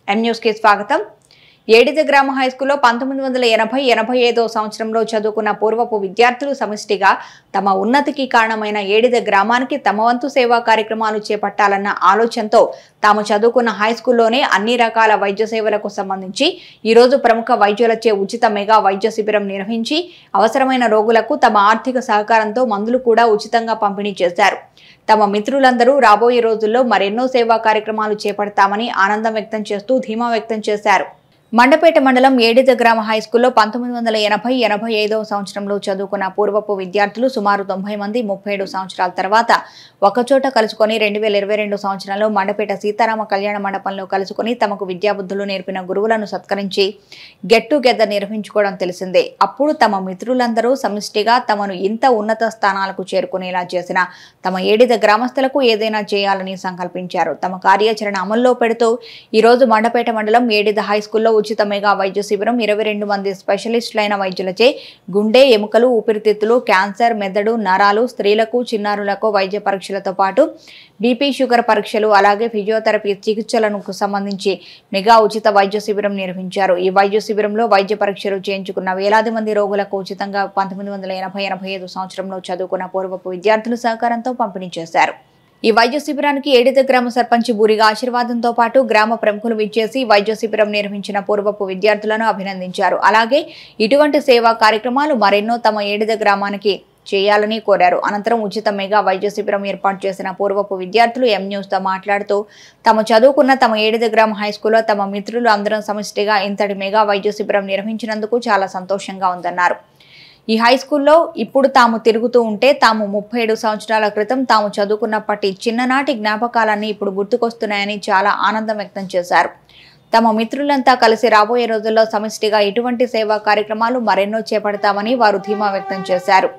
M news కి స్వాగతం ఏడిద గ్రామ హైస్కూల్లో పంతొమ్మిది వందల ఎనభై ఎనభై ఐదో సంవత్సరంలో చదువుకున్న పూర్వపు విద్యార్థులు సమిష్టిగా తమ ఉన్నతికి కారణమైన ఏడిద గ్రామానికి తమ వంతు సేవా కార్యక్రమాలు చేపట్టాలన్న ఆలోచనతో తాము చదువుకున్న హైస్కూల్లోనే అన్ని రకాల వైద్య సేవలకు సంబంధించి ఈ రోజు ప్రముఖ వైద్యులచే ఉచిత మెగా వైద్య శిబిరం నిర్వహించి అవసరమైన రోగులకు తమ ఆర్థిక సహకారంతో మందులు కూడా ఉచితంగా పంపిణీ చేశారు తమ మిత్రులందరూ రాబోయే రోజుల్లో మరెన్నో సేవా కార్యక్రమాలు చేపడతామని ఆనందం వ్యక్తం చేస్తూ ధీమా వ్యక్తం చేశారు మండపేట మండలం ఏడిద గ్రామ హైస్కూల్లో పంతొమ్మిది వందల ఎనభై ఎనభై ఐదవ సంవత్సరంలో చదువుకున్న పూర్వపు విద్యార్థులు సుమారు తొంభై మంది ముప్పై ఏడు సంవత్సరాల తర్వాత ఒకచోట కలుసుకొని రెండు వేల ఇరవై రెండు సంవత్సరంలో మండపేట సీతారామ కళ్యాణ మండపంలో కలుసుకొని తమకు విద్యాబుద్ధులు నేర్పిన గురువులను సత్కరించి గెట్ టుగెదర్ నిర్వహించుకోవడం తెలిసిందే అప్పుడు తమ మిత్రులందరూ సమిష్టిగా తమను ఇంత ఉన్నత స్థానాలకు చేరుకునేలా చేసిన తమ ఏడిద గ్రామస్తులకు ఏదైనా చేయాలని సంకల్పించారు తమ కార్యాచరణ అమల్లో పెడుతూ ఈ రోజు మండపేట మండలం ఏడిద హై స్కూల్లో ఉచిత మెగా వైద్య శిబిరం ఇరవై రెండు మంది స్పెషలిస్టులైన వైద్యులచే గుండె ఎముకలు ఊపిరితిత్తులు క్యాన్సర్ మెదడు నరాలు స్త్రీలకు చిన్నారులకు వైద్య పరీక్షలతో పాటు బీపీ షుగర్ పరీక్షలు అలాగే ఫిజియోథెరపీ చికిత్సలకు సంబంధించి మెగా ఉచిత వైద్య శిబిరం నిర్వహించారు ఈ వైద్య శిబిరంలో వైద్య పరీక్షలు చేయించుకున్న వేలాది మంది రోగులకు ఉచితంగా పంతొమ్మిది వందల ఎనభై ఎనభై ఐదు సంవత్సరంలో చదువుకున్న పూర్వపు విద్యార్థుల సహకారంతో పంపిణీ చేశారు ఈ వైద్య శిబిరానికి ఏడిత గ్రామ సర్పంచ్ బూరిగా ఆశీర్వాదంతో పాటు గ్రామ ప్రముఖులు విచ్చేసి వైద్య శిబిరం నిర్వహించిన పూర్వపు విద్యార్థులను అభినందించారు అలాగే ఇటువంటి సేవా కార్యక్రమాలు మరెన్నో తమ ఏడిద గ్రామానికి చేయాలని కోరారు అనంతరం ఉచిత మెగా వైద్య శిబిరం ఏర్పాటు చేసిన పూర్వపు విద్యార్థులు ఎం న్యూస్ తో మాట్లాడుతూ తాము చదువుకున్న తమ ఏడిద గ్రామ హై స్కూల్లో తమ మిత్రులు అందరం సమిష్టిగా ఇంతటి మెగా వైద్య శిబిరం నిర్వహించినందుకు చాలా సంతోషంగా ఉందన్నారు ఈ హై స్కూల్లో ఇప్పుడు తాము తిరుగుతూ ఉంటే తాము ముప్పై ఏడు సంవత్సరాల క్రితం తాము చదువుకున్నప్పటి చిన్ననాటి జ్ఞాపకాలన్నీ ఇప్పుడు గుర్తుకొస్తున్నాయని చాలా ఆనందం వ్యక్తం చేశారు తమ మిత్రులంతా కలిసి రాబోయే రోజుల్లో సమిష్టిగా ఇటువంటి సేవా కార్యక్రమాలు మరెన్నో చేపడతామని వారు ధీమా వ్యక్తం చేశారు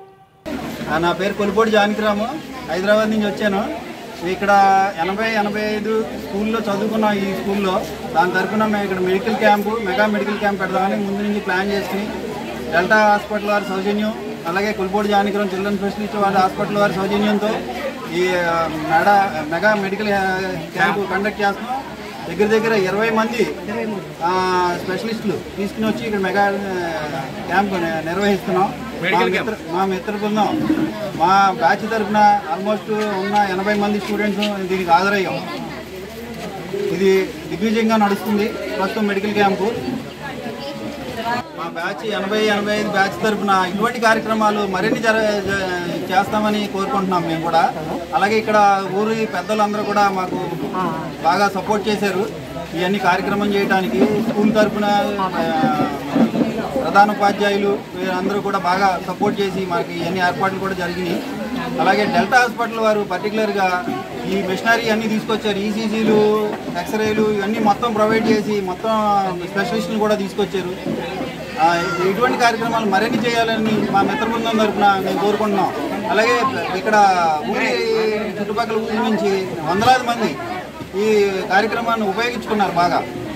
ఆ, నా పేరు కొలిపోటి జానకిరాము హైదరాబాద్ నుంచి వచ్చాను ఇక్కడ ఎనభై ఎనభై ఐదు స్కూల్లో చదువుకున్నాం ఈ స్కూల్లో దాని తరఫున మేము ఇక్కడ medical camp mega medical camp పెడదామని ముందు నుంచి ప్లాన్ చేసుకుని డెల్టా హాస్పిటల్ వారి సౌజన్యం అలాగే కొలిపోటి జానకిరాం చిల్డ్రన్ స్పెషలిస్ట్ వారి హాస్పిటల్ వారి సౌజన్యంతో ఈ ఆ, మెడా మెగా మెడికల్ ఆ, క్యాంపు కండక్ట్ చేస్తున్నాం దగ్గర దగ్గర ఇరవై మంది ఆ, స్పెషలిస్టులు తీసుకుని వచ్చి ఇక్కడ మెగా ఆ, క్యాంప్ ని- నిర్వహిస్తున్నాం మా మిత్ర మా మిత్ర బృందం మా బ్యాచ్ తరఫున ఆల్మోస్ట్ ఉన్న ఎనభై మంది స్టూడెంట్స్ దీనికి హాజరయ్యాం ఇది దిగ్విజయంగా నడుస్తుంది ప్రస్తుతం మెడికల్ క్యాంపు మా బ్యాచ్ ఎనభై ఎనభై ఐదు బ్యాచ్ తరఫున ఇటువంటి కార్యక్రమాలు మరిన్ని జర జ- చేస్తామని కోరుకుంటున్నాం మేము కూడా అలాగే ఇక్కడ ఊరి పెద్దలందరూ కూడా మాకు బాగా సపోర్ట్ చేశారు ఇవన్నీ కార్యక్రమం చేయడానికి స్కూల్ తరఫున ప్రధాన ఉపాధ్యాయులు వీరందరూ కూడా బాగా సపోర్ట్ చేసి మనకి ఇవన్నీ ఏర్పాట్లు కూడా జరిగినాయి అలాగే డెల్టా హాస్పిటల్ వారు పర్టికులర్గా ఈ మిషనరీ అన్నీ తీసుకొచ్చారు ఈసీజీలు ఎక్స్రేలు ఇవన్నీ మొత్తం ప్రొవైడ్ చేసి మొత్తం స్పెషలిస్టులు కూడా తీసుకొచ్చారు ఆ, ఇటువంటి కార్యక్రమాలు మరిన్ని చేయాలని మా మిత్ర బృందం తరఫున మేము కోరుకుంటున్నాం అలాగే ఇక్కడ ఊరి చుట్టుపక్కల ఊరి నుంచి వందలాది మంది ఈ కార్యక్రమాన్ని ఉపయోగించుకున్నారు బాగా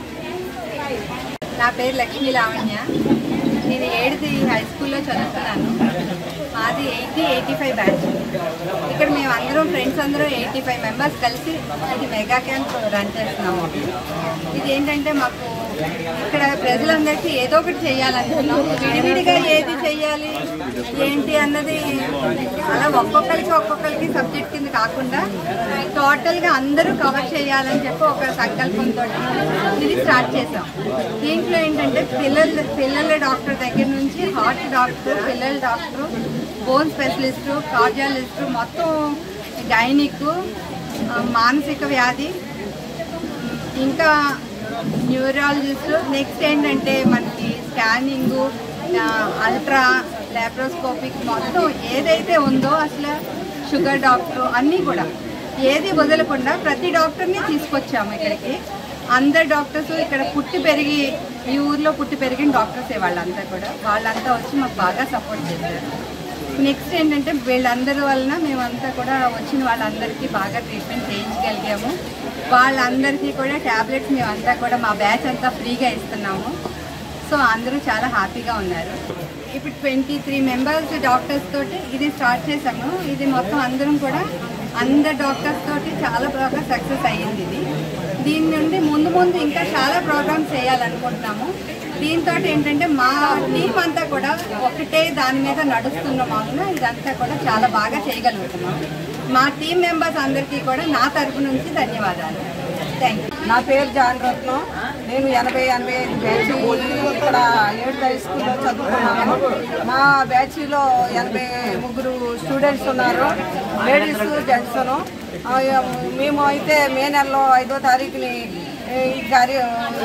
నా పేరు లక్ష్మీ లావణ్య నేను ఏడుది హై స్కూల్లో చదువుతున్నాను మాది ఎయిటీ ఎయిటీ ఫైవ్ బ్యాచ్ ఇక్కడ మేము అందరం ఫ్రెండ్స్ అందరూ ఎయిటీ ఫైవ్ మెంబర్స్ కలిసి ఇది మెగా క్యాంప్ రన్ చేస్తున్నాము ఇది ఏంటంటే మాకు ఇక్కడ ప్రజలందరికీ ఏదో ఒకటి చేయాలనుకున్నాం విడివిడిగా ఏది చేయాలి ఏంటి అన్నది అలా ఒక్కొక్కరికి ఒక్కొక్కరికి సబ్జెక్ట్ కింద కాకుండా టోటల్గా అందరూ కవర్ చేయాలని చెప్పి ఒక సంకల్పంతో ఇది స్టార్ట్ చేసాం దీంట్లో ఏంటంటే పిల్లల పిల్లల డాక్టర్ దగ్గర నుంచి హార్ట్ డాక్టర్ పిల్లల డాక్టర్ బోన్ స్పెషలిస్టు కార్డియాలజిస్టు మొత్తం గైనిక్ ఆ, మానసిక వ్యాధి ఇంకా న్యూరాలజిస్ట్ నెక్స్ట్ ఏంటంటే మనకి స్కానింగ్ అల్ట్రా లాప్రోస్కోపిక్ మొత్తం ఏదైతే ఉందో అసలు షుగర్ డాక్టర్ అన్నీ కూడా ఏది వదలకుండా ప్రతి డాక్టర్ని తీసుకొచ్చాము ఇక్కడికి అందరు డాక్టర్స్ ఇక్కడ పుట్టి పెరిగి ఈ ఊర్లో పుట్టి పెరిగిన డాక్టర్సే వాళ్ళంతా కూడా వాళ్ళంతా వచ్చి మాకు బాగా సపోర్ట్ చేశారు నెక్స్ట్ ఏంటంటే వీళ్ళందరి వలన మేమంతా కూడా వచ్చిన వాళ్ళందరికీ బాగా ట్రీట్మెంట్ చేయించగలిగాము వాళ్ళందరికీ కూడా ట్యాబ్లెట్స్ మేమంతా కూడా మా బ్యాచ్ అంతా ఫ్రీగా ఇస్తున్నాము సో అందరూ చాలా హ్యాపీగా ఉన్నారు ఇప్పుడు ట్వంటీ త్రీ మెంబర్స్ డాక్టర్స్ తోటి ఇది స్టార్ట్ చేసాము ఇది మొత్తం అందరం కూడా అందరు డాక్టర్స్ తోటి చాలా బాగా సక్సెస్ అయ్యింది ఇది దీని నుండి ముందు ముందు ఇంకా చాలా ప్రోగ్రామ్స్ చేయాలనుకుంటున్నాము దీంతో ఏంటంటే మా టీం అంతా కూడా ఒకటే దాని మీద నడుస్తున్నాం వలన ఇదంతా కూడా చాలా బాగా చేయగలుగుతున్నాం మా టీం మెంబర్స్ అందరికీ కూడా నా తరపు నుంచి ధన్యవాదాలు థ్యాంక్ యూ నా పేరు జాన్ రత్నం నేను ఎనభై ఎనభై ఐదు బ్యాచ్ ఇక్కడ ఏడు హై స్కూల్లో చదువుకున్నాను మా బ్యాచ్లో ఎనభై ముగ్గురు స్టూడెంట్స్ ఉన్నారు లేడీస్ జెంట్స్ మేము అయితే మే నెలలో ఐదో తారీఖుని ఈ కార్య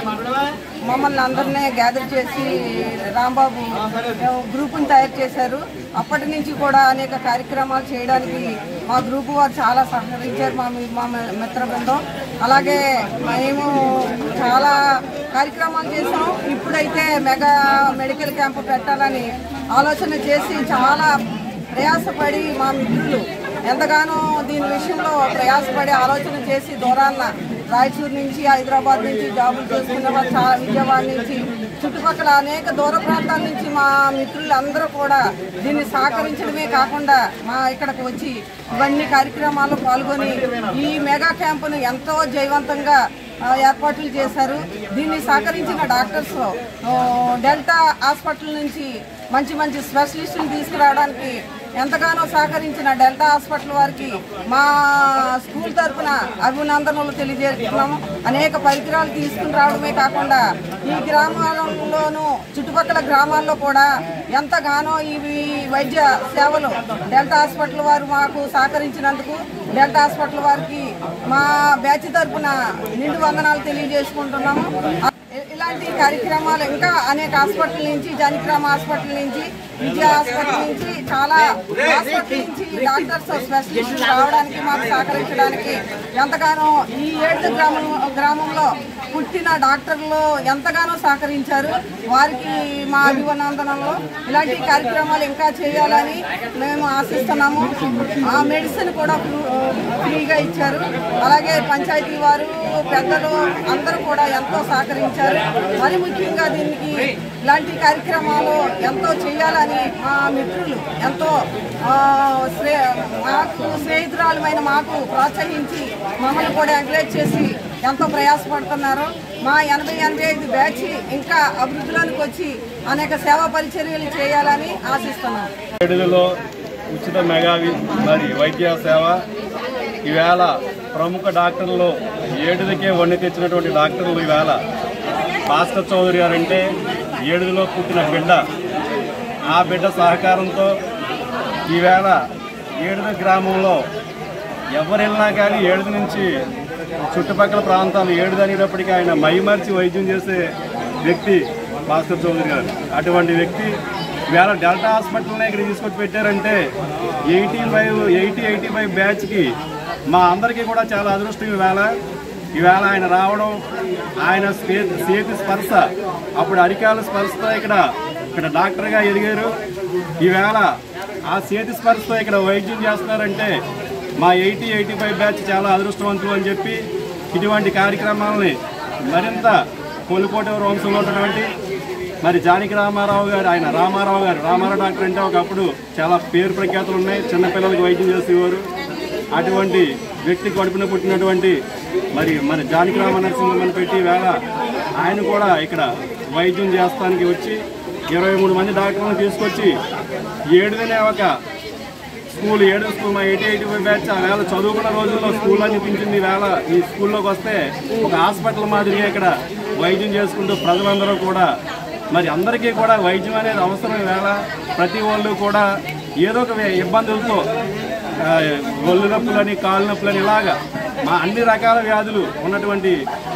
మమ్మల్ని అందరినీ గ్యాదర్ చేసి రాంబాబు గ్రూపుని తయారు చేశారు అప్పటి నుంచి కూడా అనేక కార్యక్రమాలు చేయడానికి మా గ్రూపు వారు చాలా సహకరించారు మా మీ- మా మిత్ర బృందం అలాగే మేము చాలా కార్యక్రమాలు చేసాం ఇప్పుడైతే మెగా మెడికల్ క్యాంపు పెట్టాలని ఆలోచన చేసి చాలా ప్రయాసపడి మా మిత్రులు ఎంతగానో దీని విషయంలో ప్రయాసపడి ఆలోచన చేసి దూరాన్న రాయచూరు నుంచి హైదరాబాద్ నుంచి జాబులు చేసుకున్న వాళ్ళు చాలా విజయవాడ నుంచి చుట్టుపక్కల అనేక దూర ప్రాంతాల నుంచి మా మిత్రులు అందరూ కూడా దీన్ని సహకరించడమే కాకుండా మా ఇక్కడికి వచ్చి ఇవన్నీ కార్యక్రమాల్లో పాల్గొని ఈ మెగా క్యాంపును ఎంతో జయవంతంగా ఆ, ఏర్పాట్లు చేశారు దీన్ని సహకరించిన డాక్టర్స్ ఆ, డెల్టా హాస్పిటల్ నుంచి మంచి మంచి స్పెషలిస్టులు తీసుకురావడానికి ఎంతగానో సహకరించిన డెల్టా హాస్పిటల్ వారికి మా స్కూల్ తరఫున అభినందనలు తెలియజేస్తున్నాము అనేక పరికరాలు తీసుకుని రావడమే కాకుండా ఈ గ్రామాలలోనూ చుట్టుపక్కల గ్రామాల్లో కూడా ఎంతగానో ఇవి వైద్య సేవలు డెల్టా హాస్పిటల్ వారు మాకు సహకరించినందుకు డెల్టా హాస్పిటల్ వారికి మా బ్యాచ్ తరఫున నిండు వందనాలు తెలియజేసుకుంటున్నాము ఇ- ఇలాంటి కార్యక్రమాలు ఇంకా అనేక హాస్పిటల్ నుంచి జనిగ్రామ హాస్పిటల్ నుంచి విజయ హాస్పిటల్ నుంచి చాలా హాస్పిటల్ నుంచి డాక్టర్స్ స్పెషలిస్టులు రావడానికి మాకు సహకరించడానికి ఎంతగానో ఈ ఏడు గ్రామం గ్రామంలో పుట్టిన డాక్టర్లు ఎంతగానో సహకరించారు వారికి మా అభివందనలు ఇలాంటి కార్యక్రమాలు ఇంకా చేయాలని మేము ఆశిస్తున్నాము ఆ మెడిసిన్ కూడా ఫ్రీ- ఫ్రీగా ఇచ్చారు అలాగే పంచాయతీ వారు పెద్దలు అందరూ కూడా ఎంతో సహకరించారు మరి ముఖ్యంగా దీనికి ఇలాంటి కార్యక్రమాలు ఎంతో చేయాలని మా మిత్రులు ఎంతో ఆ, శ్రే మాకు స్నేహితురాలమైన మాకు ప్రోత్సహించి మమ్మల్ని కూడా ఎంకరేజ్ చేసి ఎంతో ప్రయాసపడుతున్నారు మా ఎనభై ఎనభై ఐదు బ్యాచ్ ఇంకా అభివృద్ధిలోనికి వచ్చి అనేక సేవా పరిచర్యలు చేయాలని ఆశిస్తున్నాను ఏడుగులో ఉచిత మెగా వి- మరి వైద్య సేవ ఈవేళ ప్రముఖ డాక్టర్లు ఏడుదికే వండి తెచ్చినటువంటి డాక్టర్లు ఈవేళ భాస్కర్ చౌదరి గారు అంటే ఏడుగులో పుట్టిన బిడ్డ ఆ బిడ్డ సహకారంతో ఈవేళ ఏడుద గ్రామంలో ఎవరు వెళ్ళినా కానీ ఏడుది నుంచి చుట్టుపక్కల ప్రాంతాలు ఏడుది అనేటప్పటికీ ఆయన మైమర్చి వైద్యం చేసే వ్యక్తి భాస్కర్ చౌదరి గారు అటువంటి వ్యక్తి ఈవేళ డెల్టా హాస్పిటల్నే ఇక్కడ తీసుకొచ్చి పెట్టారంటే eighty five eighty eighty five బ్యాచ్కి మా అందరికీ కూడా చాలా అదృష్టం ఈవేళ ఈవేళ ఆయన రావడం ఆయన స్పే- చేతి స్పర్శ అప్పుడు అరికాల స్పర్శతో ఇక్కడ ఇక్కడ డాక్టర్గా ఎదిగారు ఈవేళ ఆ చేతి స్పర్శతో ఇక్కడ వైద్యం చేస్తున్నారంటే మా ఎయిటీ ఎయిటీ ఫైవ్ బ్యాచ్ చాలా అదృష్టవంతులు అని చెప్పి ఇటువంటి కార్యక్రమాలని మరింత కోలుకోట వంశంలో ఉన్నటువంటి మరి జానకి రామారావు గారు ఆయన రామారావు గారు రామారావు డాక్టర్ అంటే ఒకప్పుడు చాలా పేరు ప్రఖ్యాతులు ఉన్నాయి చిన్నపిల్లలకు వైద్యం చేసేవారు అటువంటి వ్యక్తి కడుపున పుట్టినటువంటి మరి మన జానకి రామ నరసింహమని పెట్టి వేళ ఆయన కూడా ఇక్కడ వైద్యం చేస్తానికి వచ్చి ఇరవై మూడు మంది డాక్టర్లను తీసుకొచ్చి ఏడుదనే ఒక స్కూల్ ఏడు స్కూల్ మా ఎయిటీ ఎయిటీ ఫైవ్ బ్యాచ్ ఆ వేళ చదువుకున్న రోజుల్లో స్కూల్ అనిపించింది ఈ వేళ ఈ స్కూల్లోకి వస్తే ఒక హాస్పిటల్ మాదిరిగా ఇక్కడ వైద్యం చేసుకుంటూ ప్రజలందరూ కూడా మరి అందరికీ కూడా వైద్యం అనేది అవసరం ఈ వేళ ప్రతి వాళ్ళు కూడా ఏదో ఒక వే- ఇబ్బందులతో ఆ, ఒళ్ళు నొప్పులని కాళ్ళు నొప్పులని ఇలాగా మా అన్ని రకాల వ్యాధులు ఉన్నటువంటి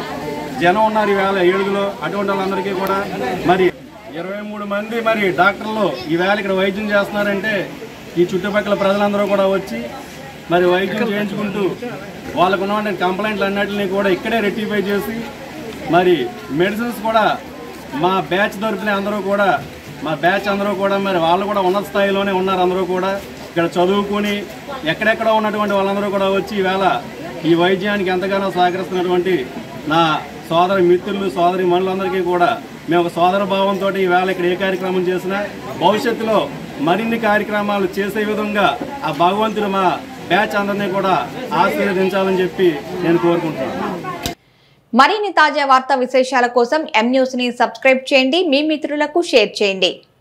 జనం ఉన్నారు ఈవేళ ఏడుగులో అటువంటి వాళ్ళందరికీ కూడా మరి ఇరవై మూడు మంది మరి డాక్టర్లు ఈవేళ ఇక్కడ వైద్యం చేస్తున్నారంటే ఈ చుట్టుపక్కల ప్రజలందరూ కూడా వచ్చి మరి వైద్యం చేయించుకుంటూ వాళ్ళకు ఉన్నటువంటి కంప్లైంట్లు అన్నిటిని కూడా ఇక్కడే రెక్టిఫై చేసి మరి మెడిసిన్స్ కూడా మా బ్యాచ్ తరపున అందరూ కూడా మా బ్యాచ్ అందరూ కూడా మరి వాళ్ళు కూడా ఉన్నత స్థాయిలోనే ఉన్నారు అందరూ కూడా ఇక్కడ చదువుకొని ఎక్కడెక్కడ ఉన్నటువంటి వాళ్ళందరూ కూడా వచ్చి ఈవేళ ఈ వైద్యానికి ఎంతగానో సహకరిస్తున్నటువంటి నా సోదర మిత్రులు సోదరి మనులందరికీ కూడా మేము ఒక సోదర భావంతో ఈవేళ ఇక్కడ ఏ కార్యక్రమం చేసినా భవిష్యత్తులో మరిన్ని కార్యక్రమాలు చేసే విధంగా ఆ భగవంతుడు మా బ్యాచ్ అందరినీ కూడా ఆశీర్వదించాలని చెప్పి నేను కోరుకుంటున్నాను మరిన్ని తాజా వార్తా విశేషాల కోసం ఎం న్యూస్ ని సబ్స్క్రైబ్ చేయండి మీ మిత్రులకు షేర్ చేయండి